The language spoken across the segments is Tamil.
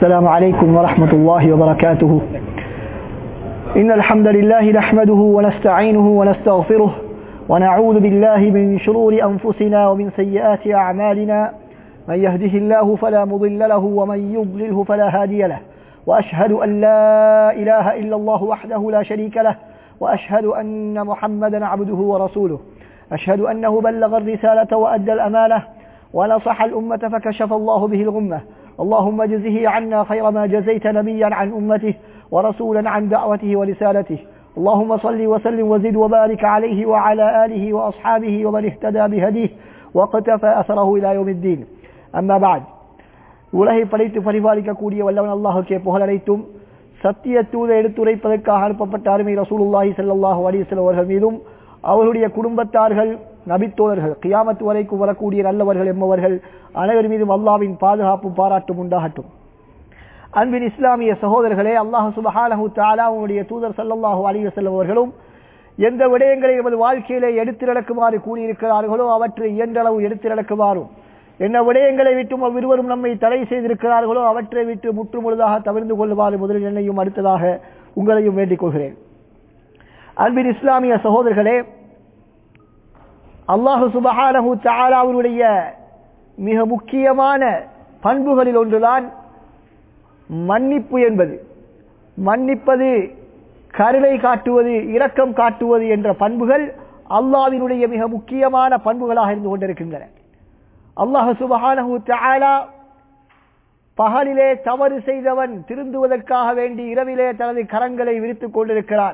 السلام عليكم ورحمة الله وبركاته إن الحمد لله نحمده ونستعينه ونستغفره ونعوذ بالله من شرور أنفسنا ومن سيئات أعمالنا من يهده الله فلا مضل له ومن يضلله فلا هادي له وأشهد أن لا إله إلا الله وحده لا شريك له وأشهد أن محمدا عبده ورسوله أشهد أنه بلغ الرسالة وأدى الأمانة ونصح الأمة فكشف الله به الغمة اللهم جزه عنا خير ما جزيت نبيا عن أمته ورسولا عن دعوته ورسالته اللهم صل وسلم وزد وبارك عليه وعلى آله وأصحابه ومن اهتدى بهديه واقتفى أثره إلى يوم الدين أما بعد உலகை படைத்து பரிபாலிக்கக்கூடிய வல்லவன் அல்லாஹுக்கே புகழனைத்தும் சத்திய தூதை எடுத்துரைப்பதற்காக அனுப்பப்பட்ட அருமை ரசூலுல்லாஹி ஸல்லல்லாஹு அலைஹி வஸல்லம் அவர்கள் மீதும் அவருடைய குடும்பத்தார்கள் நபித்தோழர்கள் கியாமத்து வரைக்கும் வரக்கூடிய நல்லவர்கள் என்பவர்கள் அனைவர் மீதும் அல்லாவின் பாதுகாப்பும் பாராட்டும் உண்டாகட்டும் அன்பின் இஸ்லாமிய சகோதரர்களே அல்லாஹ் சுபஹானஹு தஆலா அவருடைய தூதர் ஸல்லல்லாஹு அலைஹி வஸல்லம் அவர்களும் எந்த விடயங்களை எமது வாழ்க்கையிலே எடுத்து நடக்குமாறு கூறியிருக்கிறார்களோ அவற்றை இயன்றளவு எடுத்து நடக்குமாறும் என்ன விடயங்களை விட்டும் அவ்விருவரும் நம்மை தடை செய்திருக்கிறார்களோ அவற்றை விட்டு முற்றுமுழுதாக தவிர்ந்து கொள்ளுமாறு முதலில் என்னையும் அடுத்ததாக உங்களையும் வேண்டிக் கொள்கிறேன் அன்பின் இஸ்லாமிய சகோதரர்களே அல்லாஹு சுபஹானஹு தாலாவுடைய மிக முக்கியமான பண்புகளில் ஒன்றுதான் மன்னிப்பு என்பது மன்னிப்பது கருணை காட்டுவது இரக்கம் காட்டுவது என்ற பண்புகள் அல்லாவினுடைய மிக முக்கியமான பண்புகளாக இருந்து கொண்டிருக்கின்றன அல்லாஹு சுபஹானஹு தாலா பகலிலே தவறு செய்தவன் திருந்துவதற்காக வேண்டி இரவிலே தனது கரங்களை விரித்துக் கொண்டிருக்கிறான்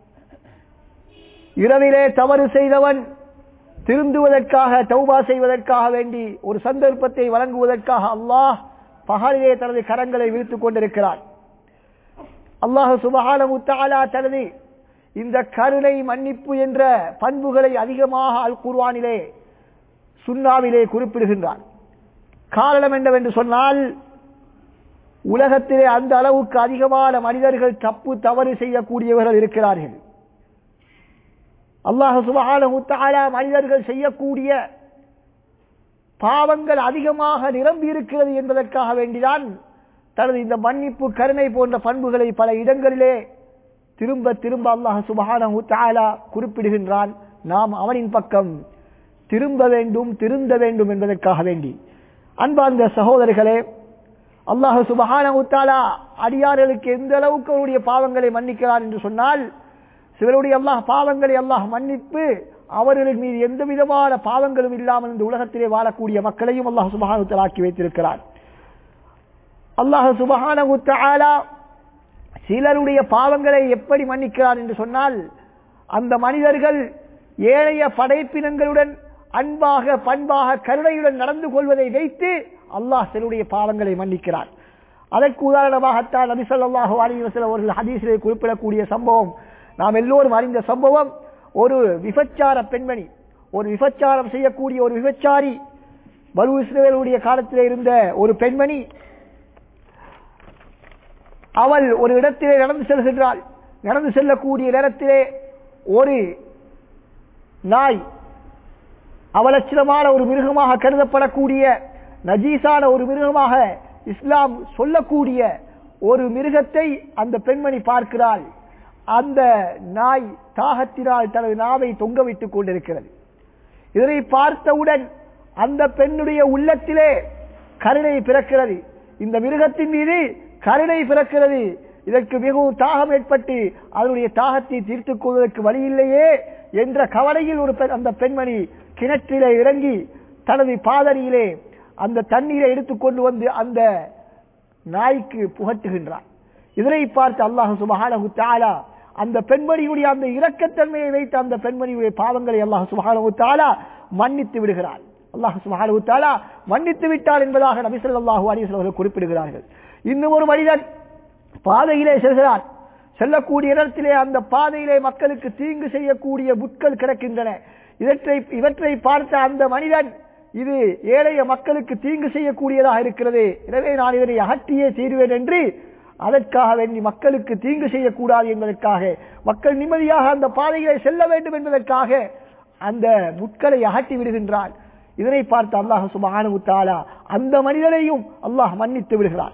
இரவிலே தவறு செய்தவன் திருந்துவதற்காக தௌபா செய்வதற்காக வேண்டி ஒரு சந்தர்ப்பத்தை வழங்குவதற்காக அல்லாஹ் பகலிலே தனது கரங்களை விரித்துக் கொண்டிருக்கிறான் அல்லாஹு சுபஹான முத்தாலா தனது இந்த கருணை மன்னிப்பு என்ற பண்புகளை அதிகமாக அல் குர்வானிலே சுண்ணாவிலே குறிப்பிடுகின்றான் காரணம் என்னவென்று சொன்னால் உலகத்திலே அந்த அளவுக்கு அதிகமான மனிதர்கள் தப்பு தவறு செய்யக்கூடியவர்கள் இருக்கிறார்கள் அல்லாஹ் சுபஹான மனிதர்கள் செய்யக்கூடிய பாவங்கள் அதிகமாக நிரம்பி இருக்கிறது என்பதற்காக வேண்டிதான் தனது இந்த மன்னிப்பு கருணை போன்ற பண்புகளை பல இடங்களிலே திரும்ப திரும்ப அல்லாஹ் சுபஹான குறிப்பிடுகின்றான் நாம் அவனின் பக்கம் திரும்ப வேண்டும் திருந்த வேண்டும் என்பதற்காக வேண்டி அன்பார்ந்த சகோதரர்களே அல்லாஹு சுபஹான அடியார்களுக்கு எந்த அளவுக்கு அவருடைய பாவங்களை மன்னிக்கிறார் என்று சொன்னால் சிலருடைய அல்லாஹ் பாவங்களை அல்லாஹ் மன்னிப்பு அவர்களின் மீது எந்த விதமான பாவங்களும் இல்லாமல் இந்த உலகத்திலே வாழக்கூடிய மக்களையும் அல்லாஹ் சுபஹானு ஆக்கி வைத்திருக்கிறார் அல்லாஹ் சுபஹான சிலருடைய பாவங்களை எப்படி மன்னிக்கிறார் என்று சொன்னால் அந்த மனிதர்கள் ஏழைய படைப்பினங்களுடன் அன்பாக பண்பாக கருணையுடன் நடந்து கொள்வதை வைத்து அல்லாஹ் சிலருடைய பாவங்களை மன்னிக்கிறார் அதற்கு உதாரணமாகத்தான் நபிசல்லாஹு அலிவசல் அவர்கள் ஹதீசிலே குறிப்பிடக்கூடிய சம்பவம் நாம் எல்லோரும் அறிந்த சம்பவம் ஒரு விபச்சார பெண்மணி ஒரு விபச்சாரம் செய்யக்கூடிய ஒரு விபச்சாரி பலு இஸ்ரேலுடைய காலத்திலே இருந்த ஒரு பெண்மணி அவள் ஒரு இடத்திலே நடந்து செல்கின்றாள் நடந்து செல்லக்கூடிய நேரத்திலே ஒரு நாய் அவலட்சணமான ஒரு மிருகமாக கருதப்படக்கூடிய நஜீஸான ஒரு மிருகமாக இஸ்லாம் சொல்லக்கூடிய ஒரு மிருகத்தை அந்த பெண்மணி பார்க்கிறாள் அந்த நாய் தாகத்தினால் தனது நாவை தொங்க வைத்துக் கொண்டிருக்கிறது இதனை பார்த்தவுடன் அந்த பெண்ணுடைய உள்ளத்திலே கருணை பிறக்கிறது இந்த மிருகத்தின் மீது கருணை பிறக்கிறது இதற்கு மிகவும் தாகம் ஏற்பட்டு அதனுடைய தாகத்தை தீர்த்துக் கொள்வதற்கு வழி இல்லையே என்ற கவலையில் ஒரு அந்த பெண்மணி கிணற்றிலே இறங்கி தனது பாதரியிலே அந்த தண்ணீரை எடுத்துக்கொண்டு வந்து அந்த நாய்க்கு புகட்டுகின்றார் இதனை பார்த்து அல்லாஹு சுபஹானஹு தாலா அந்த பெண்மணியுடைய அந்த இரக்கத்தன்மையை வைத்து அந்த பெண்மணியுடைய பாவங்களை அல்லாஹ் சுபஹானஹு தாலா மன்னித்து விடுகிறார் அல்லாஹ் சுபஹானஹு தாலா மன்னித்து விட்டார் என்பதாக நபி ஸல்லல்லாஹு அலைஹி வஸல்லம் குறிப்பிடுகிறார்கள் இன்னும் ஒரு மனிதன் பாதையிலே செல்கிறார் செல்லக்கூடிய இடத்திலே அந்த பாதையிலே மக்களுக்கு தீங்கு செய்யக்கூடிய புட்கள் கிடக்கின்றன இவற்றை இவற்றை பார்த்த அந்த மனிதன் இது ஏழைய மக்களுக்கு தீங்கு செய்யக்கூடியதாக இருக்கிறது எனவே நான் இதனை அகற்றியே தீர்வேன் என்று அதற்காக வேண்டி மக்களுக்கு தீங்கு செய்யக்கூடாது என்பதற்காக மக்கள் நிம்மதியாக அந்த பாதையிலே செல்ல வேண்டும் என்பதற்காக அந்த முட்களை அகற்றி விடுகின்றான் இதனை பார்த்து அல்லாஹ் சுபஹானஹு தஆலா அந்த மனிதனையும் அல்லாஹ் மன்னித்து விடுகிறான்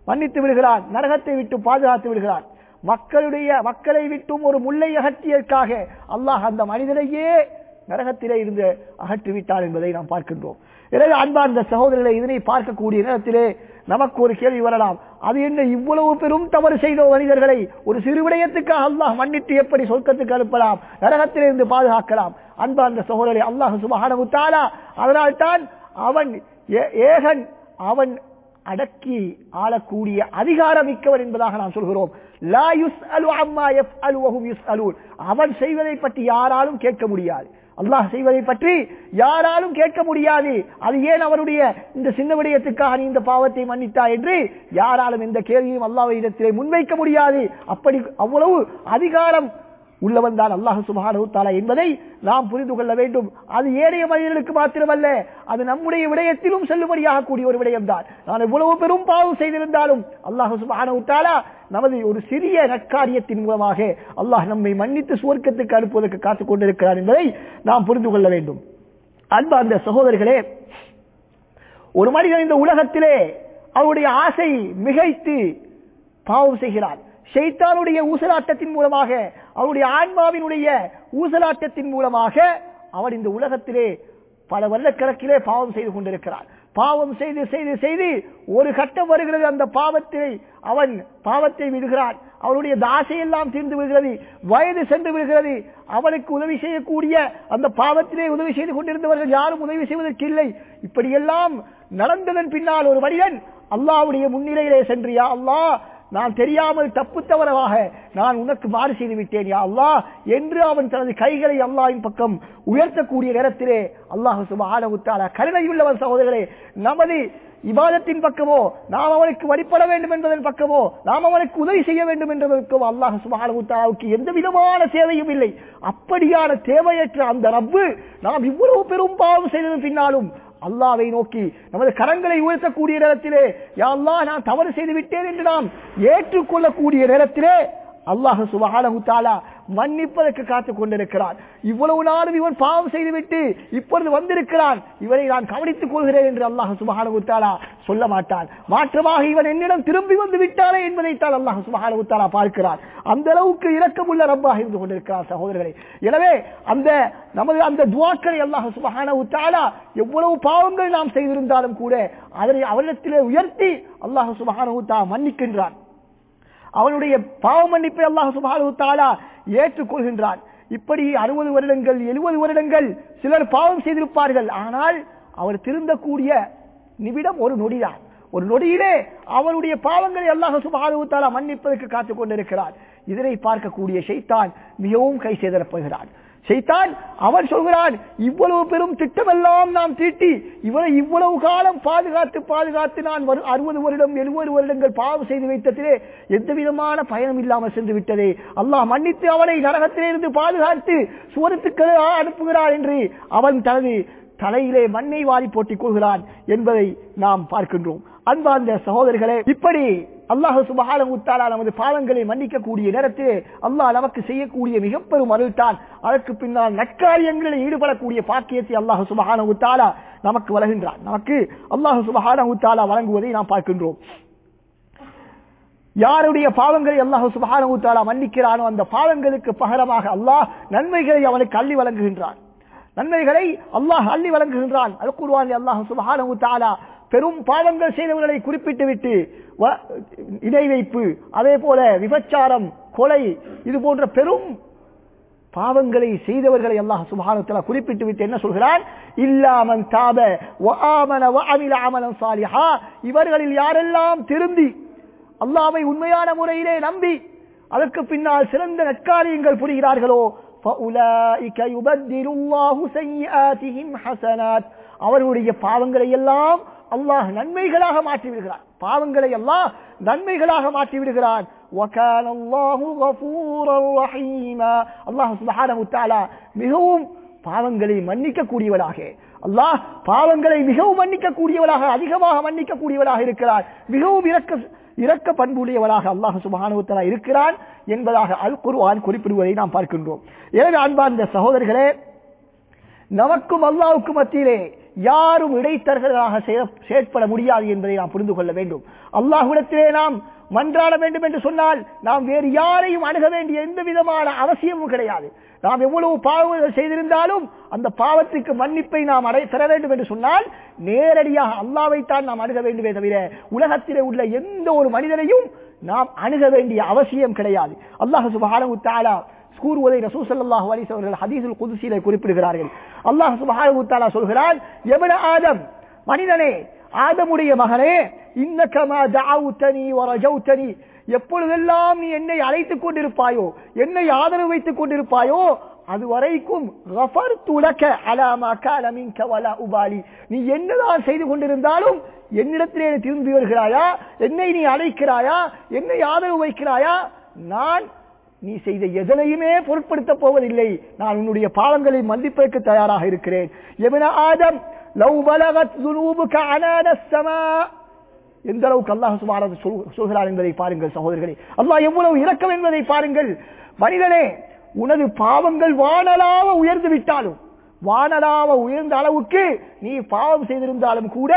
மன்னித்து விடுகிறான் நரகத்தை விட்டு பாதுகாத்து விடுகிறான் மக்களுடைய மக்களை விட்டும் ஒரு முல்லை அகற்றியதற்காக அல்லாஹ் அந்த மனிதனையே நரகத்திலே இருந்து அகற்றி விட்டார் என்பதை நாம் பார்க்கின்றோம் எனவே அன்பார்ந்த சகோதரர்களை இதனை பார்க்கக்கூடிய நேரத்திலே நமக்கு ஒரு கேள்வி வரலாம் அது என்ன இவ்வளவு பெரும் தவறு செய்த மனிதர்களை ஒரு சிறு விடயத்துக்காக அல்லாஹ் மன்னித்து எப்படி சொர்க்கத்துக்கு அனுப்பலாம் நரகத்திலிருந்து பாதுகாக்கலாம் அன்பார்ந்த சகோதரரை அல்லாஹ் சுபஹானஹு தஆலா அதனால்தான் அவன் ஏ- ஏகன் அவன் அடக்கி ஆளக்கூடிய அதிகாரம் மிக்கவன் என்பதாக நாம் சொல்கிறோம் லா யுஸ்அலு அம்மா யஃப்அலு வஹும் யுஸ்அலூன் அவன் செய்வதை பற்றி யாராலும் கேட்க முடியாது அல்லாஹ் செய்வதை பற்றி யாராலும் கேட்க முடியாது அது ஏன் அவருடைய இந்த சின்ன விடயத்துக்காக நீ இந்த பாவத்தை மன்னித்தா என்று யாராலும் எந்த கேள்வியும் அல்லாஹ் இடத்திலே முன்வைக்க முடியாது அப்படி அவ்வளவு அதிகாரம் உள்ளவன் தான் அல்லாஹ் சுபஹானஹு தஆலா என்பதை நாம் புரிந்து கொள்ள வேண்டும் அது ஏனைய மனிதர்களுக்கு மாத்திரமல்ல அது நம்முடைய விடயத்திலும் செல்லுபடியாக கூடிய ஒரு விடயம்தான் நான் எவ்வளவு பெரும் பாவம் செய்திருந்தாலும் அல்லாஹ் சுபஹானஹு தஆலா நமது ஒரு சிறிய நற்காரியத்தின் மூலமாக அல்லாஹ் நம்மை மன்னித்து சுவர்க்கத்துக்கு அனுப்புவதற்கு காத்துக் கொண்டிருக்கிறார் என்பதை நாம் புரிந்து கொள்ள வேண்டும் அன்பார்ந்த சகோதரர்களே ஒரு மனிதன் இந்த உலகத்திலே அவருடைய ஆசை மிகைத்து பாவம் செய்கிறார் ஷைத்தானுடைய ஊசலாட்டத்தின் மூலமாக அவருடைய ஆன்மாவினுடைய ஊசலாட்டத்தின் மூலமாக அவன் இந்த உலகத்திலே பல வருடக்கணக்கிலே பாவம் செய்து கொண்டிருக்கிறார் பாவம் செய்து செய்து செய்து ஒரு கட்டம் வருகிறது அந்த பாவத்தை அவன் பாவத்தை விடுகிறான் அவனுடைய தாசையெல்லாம் தீர்ந்து விடுகிறது வயது சென்று விடுகிறது அவனுக்கு உதவி செய்யக்கூடிய அந்த பாவத்திலே உதவி செய்து கொண்டிருந்தவர்கள் யாரும் உதவி செய்வதற்கு இல்லை இப்படியெல்லாம் நடந்ததன் பின்னால் ஒரு மனிதன் அல்லாவுடைய முன்னிலையிலே சென்று யா அல்லாஹ் நான் தெரியாமல் தப்பு தவறவாக நான் உனக்கு மாறு செய்து விட்டேன் யா அல்லாஹ் என்று அவன் தனது கைகளை அல்லாஹ்வின் பக்கம் உயர்த்தக்கூடிய நேரத்திலே அல்லாஹ் சுபஹானஹு தஆலா கருணையுள்ளவன் சகோதரர்களே நமது இபாதத்தின் பக்கமோ நாம் அவனுக்கு வழிபட வேண்டும் என்பதன் பக்கமோ நாம் அவனுக்கு உதவி செய்ய வேண்டும் என்பதற்கோ அல்லாஹ் சுபஹானஹு தஆலாவுக்கு எந்த விதமான சேவையும் இல்லை அப்படியான தேவையற்ற அந்த ரப்பு நாம் இவ்வளவு பெரும் பாவம் செய்ததன் பின்னாலும் அல்லாவை நோக்கி நமது கரங்களை உயர்த்தக்கூடிய நேரத்திலே யா அல்லாஹ் நான் தவறு செய்து விட்டேன் என்று நாம் ஏற்றுக்கொள்ளக்கூடிய நேரத்திலே அல்லாஹ் சுபஹானஹு தஆலா மன்னிப்பதற்கு காத்துக் கொண்டிருக்கிறான் இவ்வளவு நாளும் இவன் பாவம் செய்துவிட்டு இப்பொழுது வந்திருக்கிறான் இவனை நான் கவனித்துக் கொள்கிறேன் என்று அல்லாஹ் சுபஹானஹு தஆலா சொல்ல மாட்டான் மாற்றமாக இவன் என்னிடம் திரும்பி வந்து விட்டானே என்பதைத்தான் அல்லாஹ் சுபஹானஹு தஆலா பார்க்கிறான் அந்த அளவுக்கு இரக்கமுள்ள ரப்பாக இருந்து கொண்டிருக்கிறார் சகோதரர்களே எனவே அந்த நமது அந்த துவாக்களை அல்லாஹ் சுபஹானஹு தஆலா எவ்வளவு பாவங்கள் நாம் செய்திருந்தாலும் கூட அதனை அவரிடத்திலே உயர்த்தி அல்லாஹ் சுபஹானஹு தஆலா மன்னிக்கின்றான் அவனுடைய பாவ மன்னிப்பை அல்லாஹ் சுப்ஹானஹு தஆலா ஏற்றுக்கொள்கின்றான் இப்படி அறுபது வருடங்கள் எழுபது வருடங்கள் சிலர் பாவம் செய்திருப்பார்கள் ஆனால் அவர் திருந்தக்கூடிய நிமிடம் ஒரு நொடிதான் ஒரு நொடியிலே அவனுடைய பாவங்களை அல்லாஹ் சுப்ஹானஹு தஆலா மன்னிப்பதற்கு காத்துக் கொண்டிருக்கிறார் இதனை பார்க்கக்கூடிய ஷைத்தான் மிகவும் கை செய்தரப்படுகிறான் ஷைத்தான் அவன் சொல்கிறான் இவ்வளவு பெரும் திட்டமெல்லாம் நாம் தீட்டி இவரை இவ்வளவு காலம் பாதுகாத்து பாதுகாத்து நான் வரு- அறுபது வருடம் எழுபது வருடங்கள் பாவம் செய்து வைத்ததிலே எந்த விதமான பயனும் இல்லாமல் சென்று விட்டதே அல்லாஹ் மன்னித்து அவனை நரகத்திலே இருந்து பாதுகாத்து சுவரத்துக்கு அனுப்புகிறான் என்று அவன் தனது தலையிலே மண்ணை வாரி போட்டிக் கொள்கிறான் என்பதை நாம் பார்க்கின்றோம் அன்பார்ந்த சகோதரர்களே இப்படி அல்லாஹ் சுபஹானஹு தஆலா நமது பாவங்களை மன்னிக்கக்கூடிய நேரத்தில் அல்லாஹ் நமக்கு செய்யக்கூடிய மிக பெரும் அருள்தான் அதற்கு பின்னால் நற்காரியங்களில் ஈடுபடக்கூடிய பாக்கியத்தை அல்லாஹ் சுபஹானஹு தஆலா நமக்கு வழங்குகின்றான் நமக்கு அல்லாஹ் சுபஹானஹு தஆலா வழங்குவதை நாம் பார்க்கின்றோம் யாருடைய பாவங்களை அல்லாஹ் சுபஹானஹு தஆலா மன்னிக்கிறானோ அந்த பாவங்களுக்கு பகரமாக அல்லாஹ் நன்மைகளை அவனுக்கு அள்ளி வழங்குகின்றான் நன்மைகளை அல்லாஹ் அள்ளி வழங்குகின்றான் அல் குர்ஆனில் அல்லாஹ் சுபஹானஹு தஆலா பெரும் பாவங்கள் செய்தவர்களை குறிப்பிட்டு விட்டு வ- இணை வைப்பு அதே போல விபச்சாரம் கொலை இது போன்ற பெரும் பாவங்களை செய்தவர்களை அல்லாஹ் சுப்ஹானஹு வ தஆலா குறிப்பிட்டு விட்டு என்ன சொல்கிறான் இல்லாமன் தாப வ ஆமன வ அமில அமலன் சாலிஹா இவர்களில் யாரெல்லாம் திருந்தி அல்லாஹ்வை உண்மையான முறையிலே நம்பி அதற்கு பின்னால் சிறந்த நற்காரியங்கள் புரிகிறார்களோ فَأُولَئِكَ يُبَدِّلُ اللَّهُ سَيِّئَاتِهِمْ حَسَنَاتٍ அவர்களுடைய பாவங்களை எல்லாம் அல்லாஹ் நன்மைகளாக மாற்றி விடுகிறான் பாவங்களை எல்லாம் நன்மைகளாக மாற்றி விடுகிறான் وَكَانَ اللَّهُ غَفُورًا رَحِيمًا அல்லாஹ் சுப்ஹானஹு வ தஆலா மிகவும் பாவங்களை மன்னிக்க கூடியவனாக அல்லாஹ் பாவங்களை மிகவும் மன்னிக்க கூடியவனாக அதிகமாக மன்னிக்க கூடியவனாக இருக்கிறார் மிகவும் இரக்க இரக்க பண்புடையவனாக அல்லாஹ் சுப்ஹானஹு வ தஆலா இருக்கிறான் என்பதாக அல் குர்ஆன் குறிப்பிடுவதை நாம் பார்க்கின்றோம் எனவே அன்பார்ந்த சகோதரர்களே நமக்கும் அல்லாவுக்கும் மத்தியிலே யாரும் இடைத்தரகர்களாக செயல்- செயற்பட முடியாது என்பதை நாம் புரிந்து கொள்ள வேண்டும் அல்லாஹ்விடத்திலே நாம் மன்றாட வேண்டும் என்று சொன்னால் நாம் வேறு யாரையும் அணுக வேண்டிய எந்த விதமான அவசியமும் கிடையாது நாம் எவ்வளவு பாவங்கள் செய்திருந்தாலும் அந்த பாவத்துக்கு மன்னிப்பை நாம் அடை பெற வேண்டும் என்று சொன்னால் நேரடியாக அல்லாவைத்தான் நாம் அணுக வேண்டுமே தவிர உலகத்திலே உள்ள எந்த ஒரு மனிதனையும் நாம் அணுக வேண்டிய அவசியம் கிடையாது அல்லாஹ் சுபஹானஹு தஆலா கூறுவதை ரசூல் ஸல்லல்லாஹு அலைஹி அவர்கள் ஹதீஸுல் குதுஸிலே குறிப்பிடுகிறார்கள் அல்லாஹ் சுப்ஹானஹு வ தஆலா சொல்கிறான் எபன ஆதம் மனிதனே ஆதமுடைய மகனே இன்னகமா தஅவுதனி வ ரஜௌதனி எப்பொழுதெல்லாம் நீ என்னை அழைத்துக் கொண்டிருப்பாயோ என்னை ஆதரவு வைத்துக் கொண்டிருப்பாயோ அது வரைக்கும் கஃபர்து லக அலா மா கான மின்க வலா உபாலி நீ என்னதான் செய்து கொண்டிருந்தாலும் என்னிடத்திலே நீ திரும்பி வருகிறாயா என்னை நீ அழைக்கிறாயா என்னை ஆதரவு வைக்கிறாயா நான் நீ செய்த எதனையுமே பொருட்படுத்தப் போவதில்லை நான் உன்னுடைய பாவங்களை மன்னிப்பதற்கு தயாராக இருக்கிறேன் எவன ஆதம் லவ் பலகத் ذنوبك عنان السماء எந்த அளவுக்கு அல்லாஹ் சுப்ஹானஹு சொல்- சொல்கிறார் என்பதை பாருங்கள் சகோதரர்களே அல்லாஹ் எவ்வளவு இரக்கம் என்பதை பாருங்கள் மனிதனே உனது பாவங்கள் வானலாவ உயர்ந்து விட்டாலும் வானலாவ உயர்ந்த அளவுக்கு நீ பாவம் செய்திருந்தாலும் கூட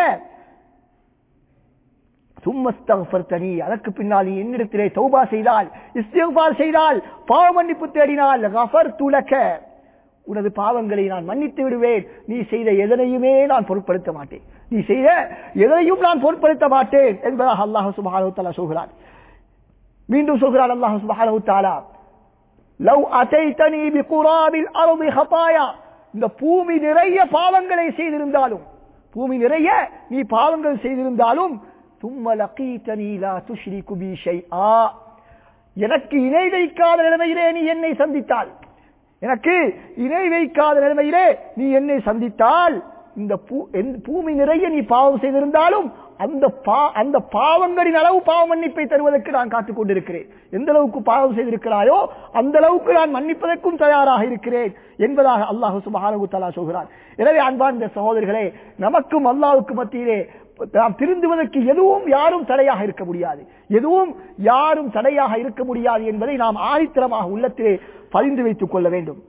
சும்மஸ்தகஃபர்தனி அதற்கு பின்னால் நீ என்னிடத்திலே தௌபா செய்தால் இஸ்திக்பார் செய்தால் பாவ மன்னிப்பு தேடினால் கஃபர்து லக உனது பாவங்களை நான் மன்னித்து விடுவேன் நீ செய்த எதனையுமே நான் பொருட்படுத்த மாட்டேன் நீ செய்த எதனையும் நான் பொருட்படுத்த மாட்டேன் என்பதாக அல்லாஹ் சுப்ஹானஹு தஆலா சொல்கிறார் மீண்டும் சொல்கிறார் அல்லாஹ் சுப்ஹானஹு தஆலா லவ் அதைத்தனி பிகுராபில் அர்தி ஹதாயா இந்த பூமி நிறைய பாவங்களை செய்திருந்தாலும் பூமி நிறைய நீ பாவங்கள் செய்திருந்தாலும் தும்ம லகீதனி லா துஷ்ரிகு பி ஷைஆ எனக்கு இணை வைக்காத நிலைமையிலே நீ என்னை சந்தித்தால் எனக்கு இணை வைக்காத நிலைமையிலே நீ என்னை சந்தித்தால் இந்த பூ- எந்த- பூமி நிறைய நீ பாவம் செய்திருந்தாலும் அந்த பா- அந்த பாவங்களின் அளவு பாவ மன்னிப்பை தருவதற்கு நான் காத்துக் கொண்டிருக்கிறேன் எந்த அளவுக்கு பாவம் செய்திருக்கிறாயோ அந்த அளவுக்கு நான் மன்னிப்பதற்கும் தயாராக இருக்கிறேன் என்பதாக அல்லாஹ் சுபஹானஹு தஆலா சொல்கிறார் எனவே அன்பார்ந்த சகோதரர்களே நமக்கும் அல்லாஹ்வுக்கு மத்தியிலே நாம் திருந்துவதற்கு எதுவும் யாரும் தடையாக இருக்க முடியாது எதுவும் யாரும் தடையாக இருக்க முடியாது என்பதை நாம் ஆணித்தரமாக உள்ளத்திலே பதிந்து வைத்துக் கொள்ள வேண்டும்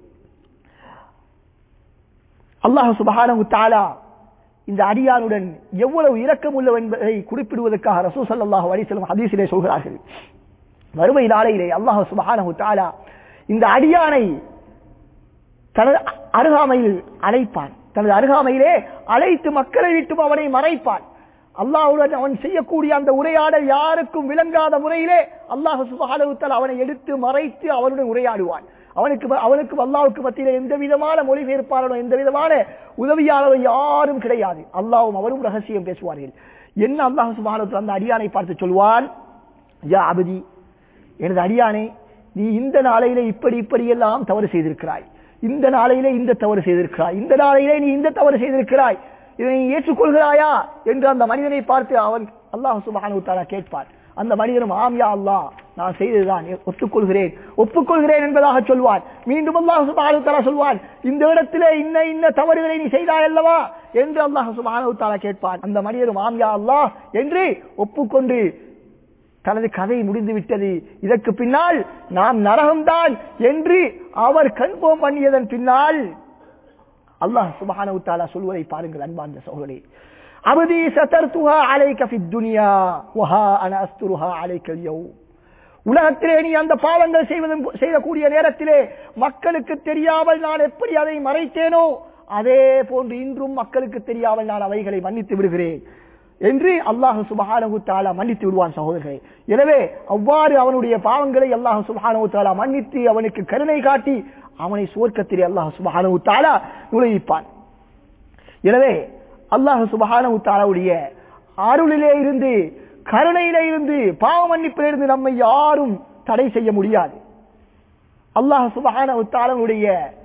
அல்லாஹ் சுபஹானஹு தஆலா இந்த அடியானுடன் எவ்வளவு இரக்கம் உள்ளவன் என்பதை குறிப்பிடுவதற்காக ரசூல் ஸல்லல்லாஹு அலைஹி வஸல்லம் ஹதீஸிலே சொல்கிறார்கள் வறுமை நாளையிலே அல்லாஹ் சுபஹானஹு தஆலா இந்த அடியானை தனது அருகாமையில் அழைப்பான் தனது அருகாமையிலே அழைத்து மக்களை விட்டும் அவனை மறைப்பான் அல்லாஹ்வுடன் அவன் செய்யக்கூடிய அந்த உரையாடல் யாருக்கும் விளங்காத முறையிலே அல்லாஹ் சுபஹானஹு தஆலா அவனை எடுத்து மறைத்து அவனுடன் உரையாடுவான் அவனுக்கு அவனுக்கு அல்லாஹ்வுக்கு மத்தியிலே எந்த விதமான மொழிபெயர்ப்பாளனோ எந்த விதமான உதவியாளரோ யாரும் கிடையாது அல்லாஹ்வும் அவரும் ரகசியம் பேசுவார்கள் என்ன அல்லாஹ் சுபஹானஹு வ தஆலா அந்த அடியானை பார்த்து சொல்வான் யா அபதி எனது அடியானே நீ இந்த நாளையிலே இப்படி இப்படி எல்லாம் தவறு செய்திருக்கிறாய் இந்த நாளையிலே இந்த தவறு செய்திருக்கிறாய் இந்த நாளையிலே நீ இந்த தவறு செய்திருக்கிறாய் இதை நீ ஏற்றுக்கொள்கிறாயா என்று அந்த மனிதனை பார்த்து அவன் அல்லாஹ் சுபஹானஹு தஆலா கேட்பான் அந்த மனிதனும் ஆம் யா அல்லாஹ் நான் செய்ததுதான் ஒத்துக்கொள்கிறேன் ஒப்புக்கொள்கிறேன் என்பதாக சொல்வான் மீண்டும் அல்லாஹ் சுபஹானஹு தஆலா சொல்வான் இந்த இடத்திலே இன்ன இன்ன தவறுகளை நீ செய்தாய் அல்லவா என்று அல்லாஹ் சுபஹானஹு தஆலா கேட்பான் அந்த மனிதனும் ஆம் யா அல்லாஹ் என்று ஒப்புக்கொண்டு தனது கதை முடிந்து விட்டது இதற்கு பின்னால் நாம் நரகம்தான் என்று அவர் கன்ஃபார்ம் பண்ணியதன் பின்னால் அல்லாஹ் சுப்ஹானஹு தஆலா சொல்வதை பாருங்கள் அன்பார்ந்த சகோதரே அபதி சதர்துஹா அலைக ஃபித் துன்யா வஹா அன அஸ்துருஹா அலைக அல்யௌம் உலகத்திலே நீ அந்த பாவங்கள் செய்வதும் செய்யக்கூடிய நேரத்திலே மக்களுக்கு தெரியாமல் நான் எப்படி அதை மறைத்தேனோ அதே போன்று இன்றும் மக்களுக்கு தெரியாமல் நான் அவைகளை மன்னித்து விடுகிறேன் என்று அல்லாஹ் சுபஹானஹு தஆலா மன்னித்து விடுவான் சகோதரர்களே எனவே அவ்வாறு அவனுடைய பாவங்களை அல்லாஹ் சுபஹானஹு தஆலா மன்னித்து அவனுக்கு கருணை காட்டி அவனை சுவர்க்கத்திலே அல்லாஹ் சுபஹானஹு தஆலா நுழைவிப்பான் எனவே அல்லாஹ் சுபஹானஹு தஆலாவுடைய அருளிலே இருந்து கருணையிலே இருந்து பாவ மன்னிப்பிலே இருந்து நம்மை யாரும் தடை செய்ய முடியாது அல்லாஹ் சுபஹானஹு தஆலாவுடைய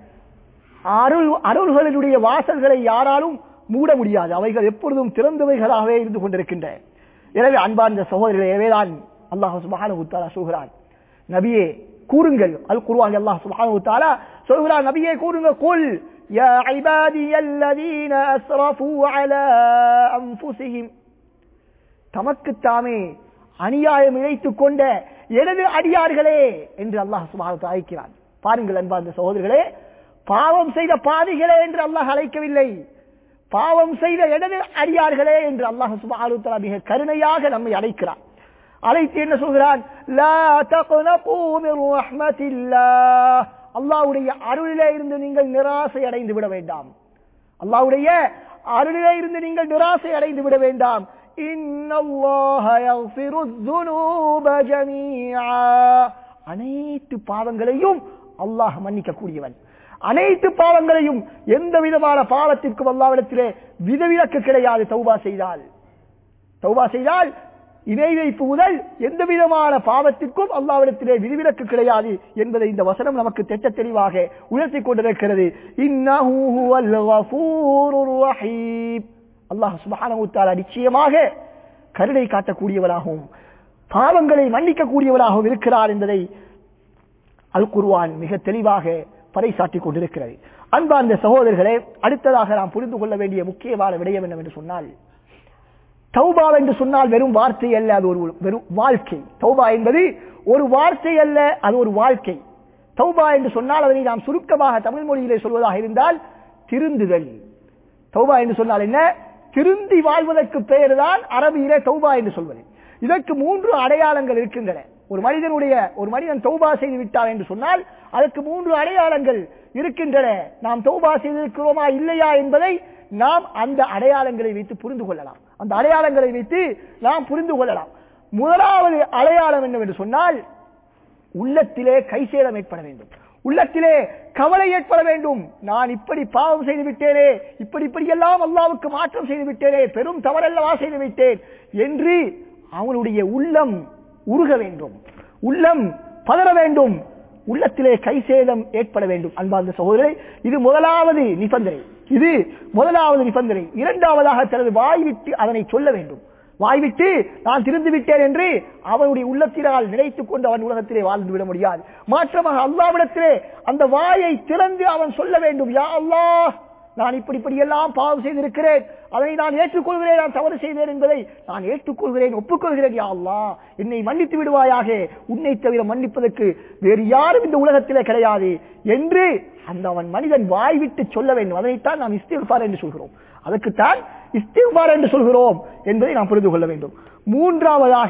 அருள் அருள்களினுடைய வாசல்களை யாராலும் மூட முடியாது அவைகள் எப்பொழுதும் திறந்தவைகளாகவே இருந்து கொண்டிருக்கின்றன எனவே அன்பார்ந்த சகோதரர்களே எனவேதான் அல்லாஹ் சுபஹானஹு தஆலா சொல்கிறான் நபியே கூறுங்கள் அல் குர்ஆன் அல்லாஹ் சுப்ஹானஹு வ தஆலா சொல்கிறார் நபியே கூறுங்க குல் யா இபாதியல்லதீன அஸ்ரஃபு அலா அன்ஃபுஸிஹிம் தமக்கு தாமே அநியாயம் இழைத்துக் கொண்ட எனது அடியார்களே என்று அல்லாஹ் சுப்ஹானஹு வ தஆலா அழைக்கிறான் பாருங்கள் அன்பார்ந்த சகோதரர்களே பாவம் செய்த பாவிகளே என்று அல்லாஹ் அழைக்கவில்லை பாவம் செய்த எனது அடியார்களே என்று அல்லாஹ் சுப்ஹானஹு வ தஆலா மிக கருணையாக நம்மை அழைக்கிறான் அழைத்து என்ன சொல்கிறான் லா தக்னகு மின் ரஹ்மத்தில்லாஹ் அல்லாஹ்வுடைய அருளிலே இருந்து நீங்கள் நிராசை அடைந்து விட வேண்டாம் அல்லாஹ்வுடைய அருளிலே இருந்து நீங்கள் நிராசை அடைந்து விட வேண்டாம் இன்னல்லாஹ யக்ஃபிரு الذُّنُوبَ جَمِيعًا அனைத்து பாவங்களையும் அல்லாஹ் மன்னிக்க கூடியவன் அனைத்து பாவங்களையும் எந்த விதமான பாவத்திற்கும் அல்லாவிடத்திலே விதவிலக்கு கிடையாது தௌபா செய்தால் தௌபா செய்தால் இணை வைப்பு முதல் எந்த விதமான பாவத்திற்கும் அல்லாவிடத்திலே விதிவிலக்கு கிடையாது என்பதை இந்த வசனம் நமக்கு திட்ட தெளிவாக உயர்த்தி கொண்டிருக்கிறது இன்னஹு ஹுவல் கஃபூருர் ரஹீம் அல்லாஹ் சுப்ஹானஹு வ தஆலா நிச்சயமாக கருணை காட்டக்கூடியவராகவும் பாவங்களை மன்னிக்கக்கூடியவராகவும் இருக்கிறார் என்பதை அல் குர்ஆன் மிக தெளிவாக பறைசாற்றிக் கொண்டிருக்கிறது அன்பார்ந்த சகோதரர்களே அடுத்ததாக நாம் புரிந்து கொள்ள வேண்டிய முக்கியமான விடயம் என்னவென்று சொன்னால் தௌபா என்று சொன்னால் வெறும் வார்த்தை அல்ல அது ஒரு வெறும் வாழ்க்கை தௌபா என்பது ஒரு வார்த்தை அல்ல அது ஒரு வாழ்க்கை தௌபா என்று சொன்னால் அதனை நாம் சுருக்கமாக தமிழ் மொழியிலே சொல்வதாக இருந்தால் திருந்துதல் தௌபா என்று சொன்னால் என்ன திருந்தி வாழ்வதற்கு பெயர் தான் அரபியிலே தௌபா என்று சொல்வது இதற்கு மூன்று அடையாளங்கள் இருக்கின்றன ஒரு மனிதனுடைய ஒரு மனிதன் தௌபா செய்து விட்டார் என்று சொன்னால் அதற்கு மூன்று அடையாளங்கள் இருக்கின்றன நாம் தௌபா செய்திருக்கிறோமா இல்லையா என்பதை நாம் அந்த அடையாளங்களை வைத்து புரிந்து கொள்ளலாம் அந்த அடையாளங்களை வைத்து நாம் புரிந்து கொள்ளலாம் முதலாவது அடையாளம் என்னவென்று சொன்னால் உள்ளத்திலே கைசேதம் ஏற்பட வேண்டும் உள்ளத்திலே கவலை ஏற்பட வேண்டும் நான் இப்படி பாவம் செய்து விட்டேனே இப்படி இப்படி எல்லாம் அல்லாவுக்கு மாற்றம் செய்து விட்டேனே பெரும் தவறல்லவா செய்து விட்டேன் என்று அவனுடைய உள்ளம் உருக வேண்டும் உள்ளம் பதற வேண்டும் உள்ளத்திலே கைசேதம் ஏற்பட வேண்டும் அன்பார்ந்த சகோதரரை இது முதலாவது நிபந்தனை இது முதலாவது நிபந்தனை இரண்டாவதாக தனது வாய் விட்டு அதனை சொல்ல வேண்டும் வாய்விட்டு நான் திருந்து விட்டேன் என்று அவனுடைய உள்ளத்தினால் நினைத்துக் கொண்டு அவன் உலகத்திலே வாழ்ந்து விட முடியாது மாற்றமாக அல்லாவிடத்திலே அந்த வாயை திறந்து அவன் சொல்ல வேண்டும் யா அல்லாஹ் நான் இப்படி இப்படி எல்லாம் பாவம் செய்திருக்கிறேன் அதனை நான் ஏற்றுக்கொள்கிறேன் நான் தவறு செய்தேன் என்பதை நான் ஏற்றுக்கொள்கிறேன் ஒப்புக்கொள்கிறேன் யா அல்லாஹ் என்னை மன்னித்து விடுவாயாக உன்னை தவிர மன்னிப்பதற்கு வேறு யாரும் இந்த உலகத்திலே கிடையாது என்று அந்த அவன் மனிதன் வாய் விட்டு சொல்ல வேண்டும் அதனைத்தான் நாம் இஸ்திஃபார் என்று சொல்கிறோம் அதற்குத்தான் இஸ்திஃபார் என்று சொல்கிறோம் என்பதை நாம் புரிந்து கொள்ள வேண்டும் மூன்றாவதாக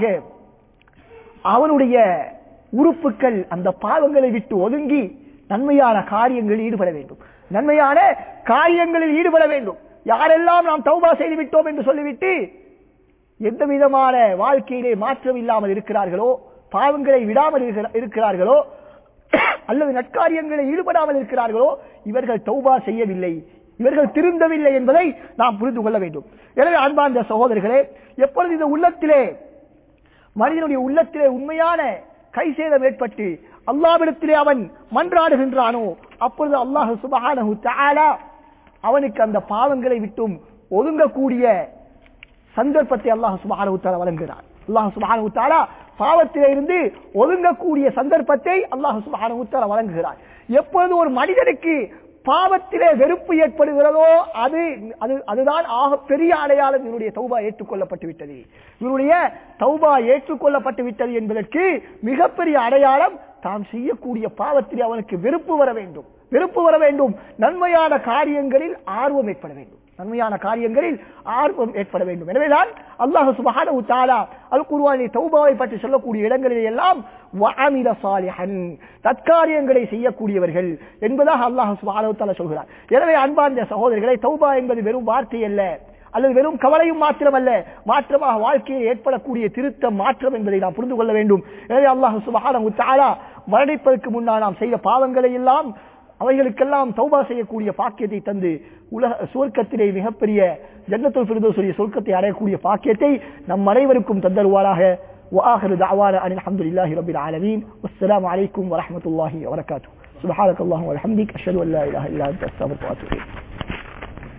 அவனுடைய உறுப்புகள் அந்த பாவங்களை விட்டு ஒதுங்கி நன்மையான காரியங்களில் ஈடுபட வேண்டும் நன்மையான காரியங்களில் ஈடுபட வேண்டும் யாரெல்லாம் நாம் தௌபா செய்து விட்டோம் என்று சொல்லிவிட்டு எந்த விதமான வாழ்க்கையிலே மாற்றம் இல்லாமல் இருக்கிறார்களோ பாவங்களை விடாமல் இருக்கிறார்களோ அல்லது நற்காரியங்களில் ஈடுபடாமல் இருக்கிறார்களோ இவர்கள் தௌபா செய்யவில்லை இவர்கள் திருந்தவில்லை என்பதை நாம் புரிந்து கொள்ள வேண்டும் எனவே அன்பார்ந்த சகோதரர்களே எப்பொழுது இந்த உள்ளத்திலே மனிதனுடைய உள்ளத்திலே உண்மையான கைசேதம் ஏற்பட்டு அல்லாவிடத்திலே அவன் மன்றாடுகின்றானோ அப்பொழுது அல்லாஹ் சுபஹானஹு தஆலா அவனுக்கு அந்த பாவங்களை விட்டும் ஒதுங்கக்கூடிய சந்தர்ப்பத்தை அல்லாஹ் சுபஹானஹு தஆலா வழங்குகிறார் அல்லாஹ் சுபஹானஹு தஆலா பாவத்திலே இருந்து ஒதுங்கக்கூடிய சந்தர்ப்பத்தை அல்லாஹ் சுபஹானஹு தஆலா வழங்குகிறார் எப்பொழுது ஒரு மனிதனுக்கு பாவத்திலே வெறுப்பு ஏற்படுகிறதோ அது அது அதுதான் ஆக பெரிய அடையாளம் இவனுடைய தௌபா ஏற்றுக்கொள்ளப்பட்டு விட்டது இவனுடைய தௌபா ஏற்றுக்கொள்ளப்பட்டு விட்டது என்பதற்கு மிகப்பெரிய அடையாளம் தாம் செய்யக்கூடிய பாவத்திலே அவனுக்கு வெறுப்பு வர வேண்டும் வெறுப்பு வர வேண்டும் நன்மையான காரியங்களில் ஆர்வம் ஏற்பட வேண்டும் நன்மையான காரியங்களில் ஆர்வம் ஏற்பட வேண்டும் எனவேதான் அல்லாஹ் சுபஹானஹு தஆலா அல் குர்ஆனில் தௌபாவை பற்றி சொல்லக்கூடிய இடங்களில் எல்லாம் வஅமில சாலிஹன் தற்காரியங்களை செய்யக்கூடியவர்கள் என்பதாக அல்லாஹ் சுபஹானஹு தஆலா சொல்கிறார் எனவே அன்பார்ந்த சகோதரர்களை தௌபா என்பது வெறும் வார்த்தை அல்ல அல்லது வெறும் கவலையும் மாத்திரமல்ல மாற்றமாக வாழ்க்கையில் ஏற்படக்கூடிய திருத்தம் மாற்றம் என்பதை நாம் புரிந்து கொள்ள வேண்டும் எனவே அல்லாஹ் சுபஹானஹு தஆலா மரணிப்பதற்கு முன்னால் நாம் செய்த பாவங்களை எல்லாம் அவைகளுக்கெல்லாம் தௌபா செய்யக்கூடிய பாக்கியத்தை தந்து உலக சுவர்க்கத்திலே மிகப்பெரிய ஜன்னத்துல் ஃபிர்தௌஸுடைய சொர்க்கத்தை அடையக்கூடிய பாக்கியத்தை நம் அனைவருக்கும் தந்தருவாராக وآخر دعوانا أن الحمد لله رب العالمين والسلام عليكم ورحمة الله وبركاته سبحانك اللهم وبحمدك أشهد أن لا إله إلا أنت أستغفرك وأتوب إليك